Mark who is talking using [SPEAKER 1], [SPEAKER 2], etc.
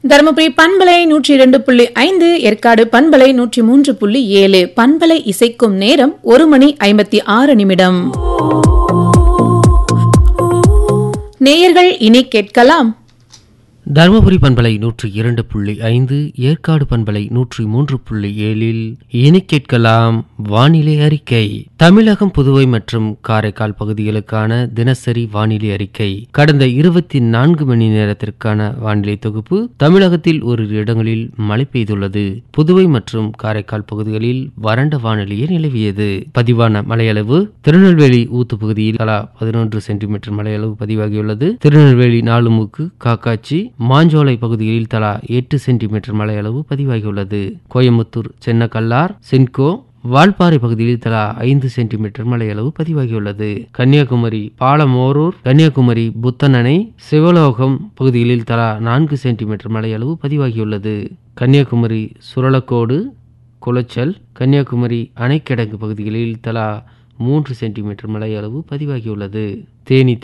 [SPEAKER 1] தருமபுரி பண்பலை நூற்றி இரண்டு புள்ளி ஐந்து ஏற்காடு பண்பலை நூற்றி மூன்று புள்ளி ஏழு பண்பலை இசைக்கும் நேரம் ஒரு மணி ஐம்பத்தி ஆறு நிமிடம் நேயர்கள் இனி கேட்கலாம்
[SPEAKER 2] தருமபுரி பண்பலை நூற்றி இரண்டு புள்ளி ஐந்து ஏற்காடு பண்பலை நூற்றி மூன்று புள்ளி ஏழில் இனி கேட்கலாம் வானிலை அறிக்கை தமிழகம் புதுவை மற்றும் காரைக்கால் பகுதிகளுக்கான தினசரி வானிலை அறிக்கை கடந்த இருபத்தி நான்கு மணி நேரத்திற்கான வானிலை தொகுப்பு தமிழகத்தில் ஓரிரு இடங்களில் மழை பெய்துள்ளது புதுவை மற்றும் காரைக்கால் பகுதிகளில் வறண்ட வானிலையே நிலவியது பதிவான மழையளவு திருநெல்வேலி ஊத்து பகுதியில் தலா பதினொன்று சென்டிமீட்டர் மழையளவு பதிவாகியுள்ளது திருநெல்வேலி நாலுமுக்கு காக்காச்சி மாஞ்சோலை பகுதிகளில் தலா எட்டு சென்டிமீட்டர் மழையளவு பதிவாகியுள்ளது கோயம்புத்தூர் சென்னக்கல்லார் சின்கோ வால்பாறை பகுதியில் தலா ஐந்து சென்டிமீட்டர் மழையளவு பதிவாகியுள்ளது கன்னியாகுமரி பாலமோரூர் கன்னியாகுமரி புத்தனணை சிவலோகம் பகுதிகளில் தலா நான்கு சென்டிமீட்டர் மழையளவு பதிவாகியுள்ளது கன்னியாகுமரி சுரலக்கோடு குளச்சல் கன்னியாகுமரி அணைக்கிடங்கு பகுதிகளில் தலா மூன்று சென்டிமீட்டர் மழையளவு பதிவாகியுள்ளது தேனி